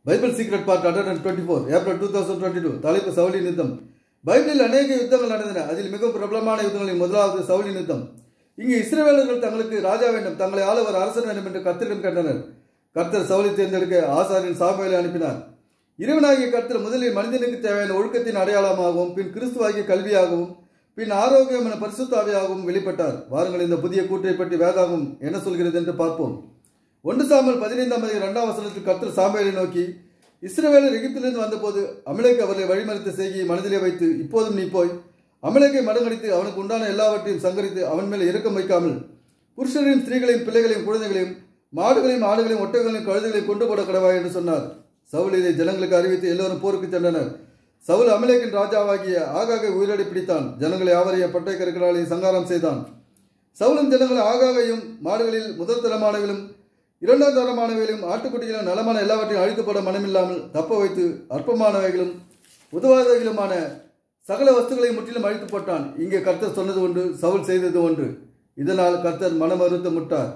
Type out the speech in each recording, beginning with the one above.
Bible secret part hundred and twenty four April two thousand twenty two தலைப்பு சவுலின் யுத்தம் பைபிளில் அநேக யுத்தங்கள் நடந்தன அதில் மிகவும் பிரபலமான யுத்தங்களில் முதலாவது சவுலின் யுத்தம் இங்கு இஸ்ரவேலர்கள் தங்களுக்கு ராஜா வேண்டும் தங்களை ஆள ஒரு அரசன் வேண்டும் என்று கர்த்தரிடம் கேட்டனர் கர்த்தர் சவுலை தேர்ந்தெடுக்க ஆசாரின் சாமுவேலை அனுப்பினார் இறைவனாகிய கர்த்தர் முதலில் மனிதனுக்கு தேவையான ஒழுக்கத்தின் அடையாளமாகவும் பின் கிறிஸ்துவாகிய கல்வியாகவும் பின் ஆரோக்கியம் என பரிசுத்தாவியாகவும் வெளிப்பட்டார் வாருங்கள் இந்த புதிய கூற்றை பற்றி வேதாகம் என்ன சொல்கிறது என்று பார்ப்போம் ஒன்று சாமல் பதினைந்தாம் அதிகாரம் இரண்டாம் வசனத்தில் கர்த்தர் சாமுவேலை நோக்கி இஸ்ரவேலர் எகிப்திலிருந்து வந்தபோது அமலேக்கு அவர்களை வழிமறித்த செய்தியை மனதிலே வைத்து இப்போதும் நீ போய் அமலேக்கை மடங்கடித்து அவனுக்கு உண்டான எல்லாவற்றையும் சங்கரித்து அவன் மேல் இரக்கம் வைக்காமல் புருஷரையும் ஸ்திரீகளையும் பிள்ளைகளையும் குழந்தைகளையும் மாடுகளையும் ஆடுகளையும் ஒட்டகங்களையும் கழுதைகளையும் கொண்டு போட கடவாய் என்று சொன்னார் சவுல் இதை ஜனங்களுக்கு அறிவித்து எல்லோரும் போருக்கு சென்றனர் சவுல் அமலேக்கின் ராஜாவாகிய ஆகாக உயிரடி பிடித்தான் ஜனங்களை யாவரையும் பட்டை கருக்களாலையும் சங்காரம் செய்தான் சவுலும் ஜனங்கள் ஆகாகையும் மாடுகளில் முதல் தரமானவிலும் இரண்டாம் தரமானவைகளும் ஆட்டுக்குட்டிகளும் நலமான எல்லாவற்றையும் அழிக்கப்பட மனமில்லாமல் தப்ப வைத்து அற்பமானவைகளும் உதவாதவைகளுமான சகல வஸ்துகளையும் முற்றிலும் அழித்து போட்டான் இங்கே கர்த்தர் சொன்னது ஒன்று சவுல் செய்தது ஒன்று இதனால் கர்த்தர் மனமறுத்து முட்டார்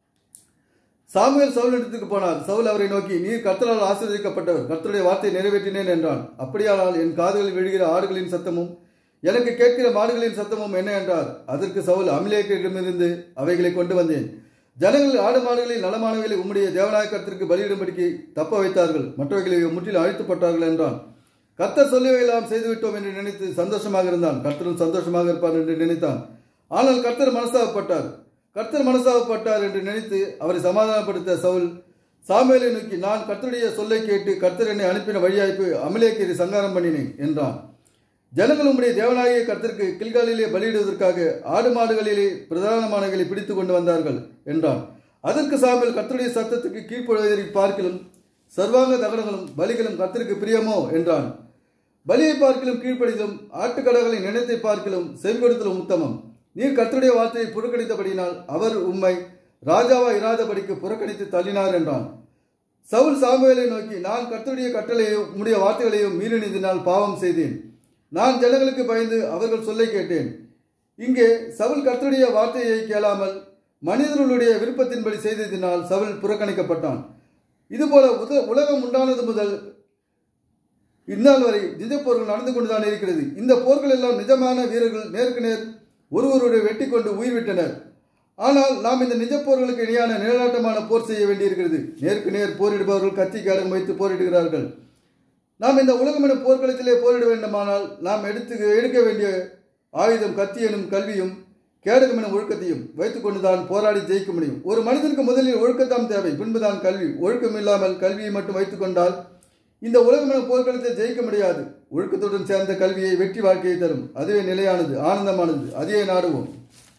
சாமுவேல் சவுல் இடத்துக்கு போனார் சவுல் அவரை நோக்கி நீர் கர்த்தரால் ஆசீர்வதிக்கப்பட்டவர் கர்த்தருடைய வார்த்தையை நிறைவேற்றினேன் என்றான் அப்படியானால் என் காதுகளில் விழுகிற ஆடுகளின் சத்தமும் எனக்கு கேட்கிற மாடுகளின் சத்தமும் என்ன என்றார் அதற்கு சவுல் அமிலேக்கிடமிருந்து அவைகளை கொண்டு வந்தேன் ஜனங்கள் ஆடு மாடுகளில் நலமானவைகளை உம்முடைய தேவநாயக்கத்திற்கு பலியிடும்படிக்கு தப்ப வைத்தார்கள் மற்றவைகளை முற்றிலும் அழித்துப்பட்டார்கள் என்றான் கர்த்தர் சொல்லியவையெல்லாம் செய்துவிட்டோம் என்று நினைத்து சந்தோஷமாக இருந்தான் கர்த்தரும் சந்தோஷமாக இருப்பார் என்று நினைத்தான் ஆனால் கர்த்தர் மனசாகப்பட்டார் கர்த்தர் மனசாகப்பட்டார் என்று நினைத்து அவரை சமாதானப்படுத்த சவுல் சாமுவேலை நோக்கி நான் கர்த்தருடைய சொல்லை கேட்டு கர்த்தர் என்னை அனுப்பின வழியாய்ப்பு அமலேக்கு சங்காரம் பண்ணினேன் என்றான் ஜனங்கள் உம்முடைய தேவனாகிய கர்த்தருக்கு கில்காலிலே பலியிடுவதற்காக ஆடு மாடுகளிலே பிரதானமானவைகளை பிடித்து கொண்டு வந்தார்கள் என்றான் அதற்கு சாமுவேல் கர்த்தருடைய சத்தத்துக்கு கீழ்ப்படுவதை பார்க்கிலும் சர்வாங்க தகனங்களும் பலிகளும் கர்த்தருக்கு பிரியமோ என்றான் பலியை பார்க்கிலும் கீழ்ப்படிதலும் ஆட்டுக்கடகளின் நினைத்தை பார்க்கிலும் செங்கொடுத்தலும் உத்தமம் நீர் கர்த்தருடைய வார்த்தையை புறக்கணித்தபடியினால் அவர் உம்மை ராஜாவா இராதபடிக்கு புறக்கணித்து தள்ளினார் என்றான் சவுல் சாமுவேலை நோக்கி நான் கர்த்தருடைய கட்டளையும் உம்முடைய வார்த்தைகளையும் மீறினதினால் பாவம் செய்தேன் நான் ஜனங்களுக்கு பயந்து அவர்கள் சொல்லை கேட்டேன் இங்கே சவுல் கர்த்தருடைய வார்த்தையை கேளாமல் மனிதர்களுடைய விருப்பத்தின்படி செய்ததினால் சவுல் புறக்கணிக்கப்பட்டான் இதுபோல உத உலகம் உண்டானது முதல் இந்நாள் வரை நிஜ போர்கள் நடந்து கொண்டுதான் இருக்கிறது இந்த போர்கள் எல்லாம் நிஜமான வீரர்கள் நேருக்கு நேர் ஒருவருடைய வெட்டி கொண்டு உயிர் விட்டனர் ஆனால் நாம் இந்த நிஜ போர்களுக்கு இணையான நிழலாட்டமான போர் செய்ய வேண்டியிருக்கிறது நேருக்கு நேர் போரிடுபவர்கள் கத்தி கேடகம் வைத்து போரிடுகிறார்கள் நாம் இந்த உலகம் எனும் போர்க்களத்திலே போரிட வேண்டுமானால் நாம் எடுத்து எடுக்க வேண்டிய ஆயுதம் கத்தி எனும் கல்வியும் கேடகம் எனும் ஒழுக்கத்தையும் வைத்துக்கொண்டு தான் போராடி ஜெயிக்க முடியும் ஒரு மனிதனுக்கு முதலில் ஒழுக்கத்தான் தேவை பின்புதான் கல்வி ஒழுக்கம் இல்லாமல் கல்வியை மட்டும் வைத்துக்கொண்டால் இந்த உலகம் எனும் போர்க்களத்தை ஜெயிக்க முடியாது ஒழுக்கத்துடன் சேர்ந்த கல்வியை வெற்றி வாழ்க்கையை தரும் அதுவே நிலையானது ஆனந்தமானது அதையே நாடுவோம்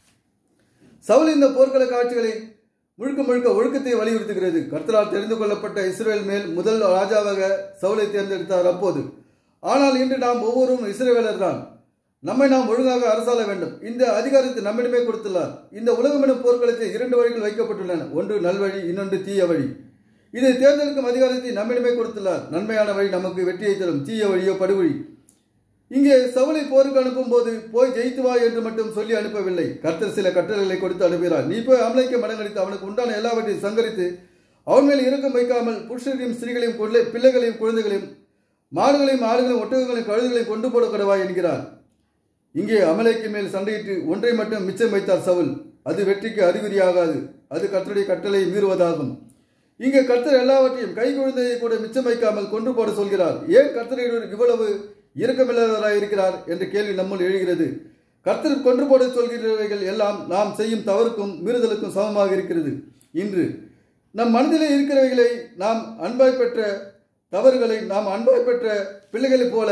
சவுல் இந்த போர்க்கள காட்சிகளை முழுக்க முழுக்க ஒழுக்கத்தை வலியுறுத்துகிறது கர்த்தரால் தெரிந்து கொள்ளப்பட்ட இஸ்ரேல் மேல் முதல் ராஜாவாக சவுலை தேர்ந்தெடுத்தார் அப்போது ஆனால் இன்று நாம் ஒவ்வொருவரும் இஸ்ரேவேலர் தான் நம்மை நாம் ஒழுங்காக அரசாள வேண்டும் இந்த அதிகாரத்தை நம்மிடமே கொடுத்துள்ளார் இந்த உலகம் எனும் போர்க்களத்தில் இரண்டு வழிகள் வைக்கப்பட்டுள்ளன ஒன்று நல்வழி இன்னொன்று தீய வழி இதை தேர்ந்தெடுக்கும் அதிகாரத்தை நம்மிடமே கொடுத்துள்ளார் நன்மையான வழி நமக்கு வெற்றியை தரும் தீய வழியோ படுவழி இங்கே சவுளை போருக்கு அனுப்பும் போது போய் ஜெயித்து வா என்று மட்டும் சொல்லி அனுப்பவில்லை கர்த்தர் சில கட்டளைகளை கொடுத்து அனுப்புகிறார் நீ போய் அமலைக்க மடங்கடித்து அவனுக்கு உண்டான எல்லாவற்றையும் சங்கரித்து அவன் மேல் இறக்கம் வைக்காமல் புருஷரையும் ஸ்திரீகளையும் பிள்ளைகளையும் குழந்தைகளையும் மாடுகளையும் ஆடுகளையும் ஒட்டகங்களையும் கழுதுகளையும் கொண்டு போட கடவாய் என்கிறார் இங்கே அமலைக்கு மேல் சண்டையிட்டு ஒன்றை மட்டும் மிச்சம் வைத்தார் சவுல் அது வெற்றிக்கு அறிகுறியாகாது அது கர்த்தருடைய கட்டளை மீறுவதாகும் இங்கே கர்த்தர் எல்லாவற்றையும் கை குழந்தையை கூட மிச்சம் வைக்காமல் கொண்டு போட சொல்கிறார் ஏன் கர்த்தர் இவ்வளவு இரக்கமில்லாதவராய் இருக்கிறார் என்ற கேள்வி நம்முள் எழுகிறது கர்த்தர் கொன்று போட சொல்கிறவைகள் எல்லாம் நாம் செய்யும் தவறுக்கும் மீறுதலுக்கும் சமமாக இருக்கிறது இன்று நம் மனதிலே இருக்கிறவைகளை நாம் அன்பாய் பெற்ற தவறுகளை நாம் அன்பாய் பெற்ற பிள்ளைகளைப் போல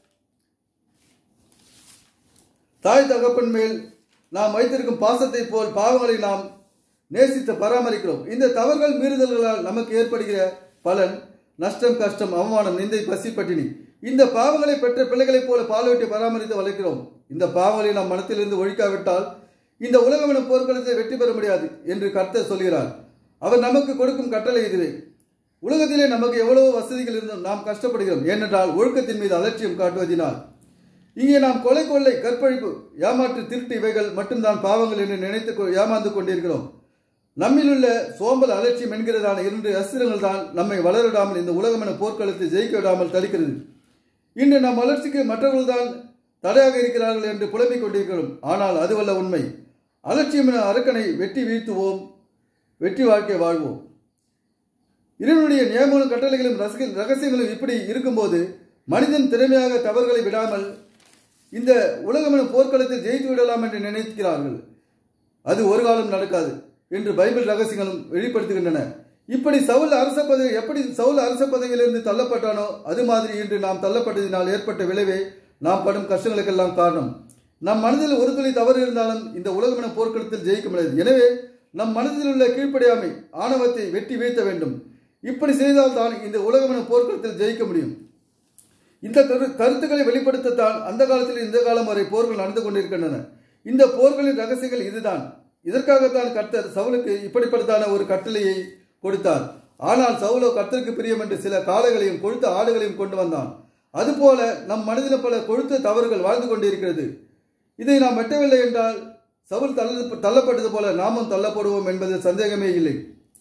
தாய் தகப்பன் மேல் நாம் வைத்திருக்கும் பாசத்தை போல் பாவங்களை நாம் நேசித்து பராமரிக்கிறோம் இந்த தவறுகள் மீறுதல்களால் நமக்கு ஏற்படுகிற பலன் நஷ்டம் கஷ்டம் அவமானம் நிந்தை பசி பட்டினி இந்த பாவங்களை பெற்ற பிள்ளைகளைப் போல பாலூட்டி பராமரித்து வளர்க்கிறோம் இந்த பாவங்களை நாம் மனத்திலிருந்து ஒழிக்காவிட்டால் இந்த உலகம் எனும் போர்க்களத்தை வெற்றி பெற முடியாது என்று கர்த்தர் சொல்கிறார் அவர் நமக்கு கொடுக்கும் கட்டளை இதுவே உலகத்திலே நமக்கு எவ்வளவு வசதிகள் இருந்தும் நாம் கஷ்டப்படுகிறோம் ஏனென்றால் ஒழுக்கத்தின் மீது அலட்சியம் காட்டுவதினால் இங்கே நாம் கொலை கொள்ளை கற்பழிப்பு ஏமாற்று திருட்டு இவைகள் மட்டும்தான் பாவங்கள் என்று நினைத்து ஏமாந்து கொண்டிருக்கிறோம் நம்மிலுள்ள சோம்பல் அலட்சியம் என்கிறதான இரண்டு அஸ்திரங்கள் தான் நம்மை வளரிடாமல் இந்த உலகம் என போர்க்களத்தை ஜெயிக்க விடாமல் தடுக்கிறது இன்று நம் வளர்ச்சிக்கு மற்றவர்கள் தான் தடையாக இருக்கிறார்கள் என்று புலம்பிக் கொண்டிருக்கிறோம் ஆனால் அதுவல்ல உண்மை அலட்சியம் என அரக்கனை வெட்டி வீழ்த்துவோம் வெற்றி வாழ்க்கை வாழ்வோம் இறைவனுடைய நியமனும் கட்டளைகளும் ரசிக- ரகசியங்களும் இப்படி இருக்கும்போது மனிதன் திறமையாக தவறுகளை விடாமல் இந்த உலகம் எனும் போர்க்களத்தில் ஜெயித்து விடலாம் என்று நினைக்கிறார்கள் அது ஒரு காலம் நடக்காது என்று பைபிள் ரகசியங்களும் வெளிப்படுத்துகின்றன இப்படி சவுல் அரச பதவி எப்படி சவுல் அரச பதவியிலிருந்து தள்ளப்பட்டானோ அது மாதிரி இன்று நாம் தள்ளப்பட்டதினால் ஏற்பட்ட விளைவே நாம் படும் கஷ்டங்களுக்கெல்லாம் காரணம் நம் மனதில் ஒரு துளி தவறு இருந்தாலும் இந்த உலகமென போர்க்களத்தில் ஜெயிக்க முடியாது எனவே நம் மனதில் உள்ள கீழ்ப்படியாமை ஆணவத்தை வெட்டி வீழ்த்த வேண்டும் இப்படி செய்தால்தான் இந்த உலகமென போர்க்களத்தில் ஜெயிக்க முடியும் இந்த கரு கருத்துக்களை வெளிப்படுத்தத்தான் அந்த காலத்தில் இந்த காலம் வரை போர்கள் நடந்து கொண்டிருக்கின்றன இந்த போர்களின் ரகசியங்கள் இதுதான் இதற்காகத்தான் கர்த்தர் சவுலுக்கு இப்படிப்பட்டதான ஒரு கட்டளையை கொடுத்தார் ஆனால் சவுலோ கர்த்தருக்கு பிரியம் என்று சில காளைகளையும் கொழுத்த ஆடுகளையும் கொண்டு வந்தான் அதுபோல நம் மனதில் பல கொழுத்த தவறுகள் வாழ்ந்து கொண்டிருக்கிறது இதை நாம் வெட்டவில்லை என்றால் சவுல் தள்ள தள்ளப்பட்டது போல நாமும் தள்ளப்படுவோம் என்பதில் சந்தேகமே இல்லை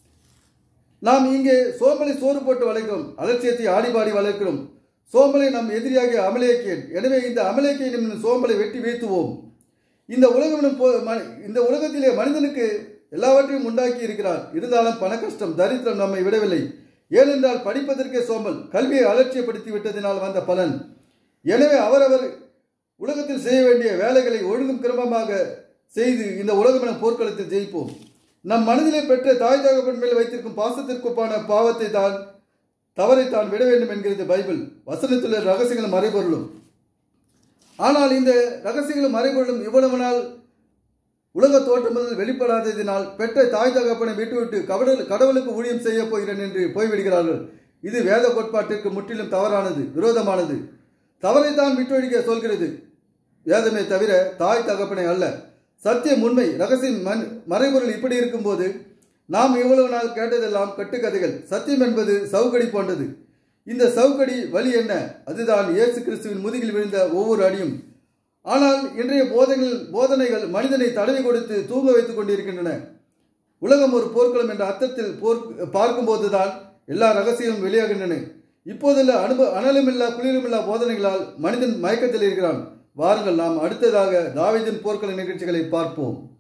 நாம் இங்கே சோம்பலை சோறு போட்டு வளர்க்கிறோம் அலட்சியத்தை ஆடிபாடி வளர்க்கிறோம் சோம்பலை நம் எதிரியாகிய அமலேக்கியன் எனவே இந்த அமலேக்கியன் என்னும் சோம்பலை வெட்டி வீழ்த்துவோம் இந்த உலகம் என்னும் போ- ம- இந்த உலகத்திலே மனிதனுக்கு எல்லாவற்றையும் உண்டாக்கி இருக்கிறார் இருந்தாலும் பண கஷ்டம் தரித்திரம் நம்மை விடவில்லை ஏனென்றால் படிப்பதற்கே சோம்பல் கல்வியை அலட்சியப்படுத்தி விட்டதினால் வந்த பலன் எனவே அவரவர் உலகத்தில் செய்ய வேண்டிய வேலைகளை ஒழுங்கும் கிரமமாக செய்து இந்த உலகம் என போர்க்களத்தில் ஜெயிப்போம் நம் மனதிலே பெற்ற தாய் தகப்பன் மேல் வைத்திருக்கும் பாசத்திற்குப்பான பாவத்தை தான் தவறை தான் விட வேண்டும் என்கிறது பைபிள் வசனத்துள்ள ரகசியங்களும் மறைபொருளும் ஆனால் இந்த ரகசியங்களும் மறைபொருளும் இவ்வளவு நாள் உலக தோற்றம் முதல் வெளிப்படாததினால் பெற்ற தாய் தகப்பனை விட்டுவிட்டு கடவுள் கடவுளுக்கு ஊழியம் செய்ய போகிறேன் என்று போய்விடுகிறார்கள் இது வேத கோட்பாட்டிற்கு முற்றிலும் தவறானது விரோதமானது தவறைத்தான் விட்டொழிக்க சொல்கிறது வேதமே தவிர தாய் தகப்பனை அல்ல சத்தியம் உண்மை ரகசியம் மண் மறைபொருள் இப்படி இருக்கும்போது நாம் இவ்வளவு நாள் கேட்டதெல்லாம் கட்டுக்கதைகள் சத்தியம் என்பது சவுக்கடி போன்றது இந்த சவுக்கடி வழி என்ன அதுதான் இயேசு கிறிஸ்துவின் முதுகில் விழுந்த ஒவ்வொரு அடியும் ஆனால் இன்றைய போதனைகள் போதனைகள் மனிதனை தடவி கொடுத்து தூங்க வைத்துக் கொண்டிருக்கின்றன உலகம் ஒரு போர்க்களம் என்ற அர்த்தத்தில் போர் பார்க்கும்போதுதான் எல்லா ரகசியமும் வெளியாகின்றன இப்போதுள்ள அனுபவ அனலுமில்லா குளிருமில்லா போதனைகளால் மனிதன் மயக்கத்தில் இருக்கிறான் வாருங்கள் நாம் அடுத்ததாக தாவீதின் போர்க்கள நிகழ்ச்சிகளை பார்ப்போம்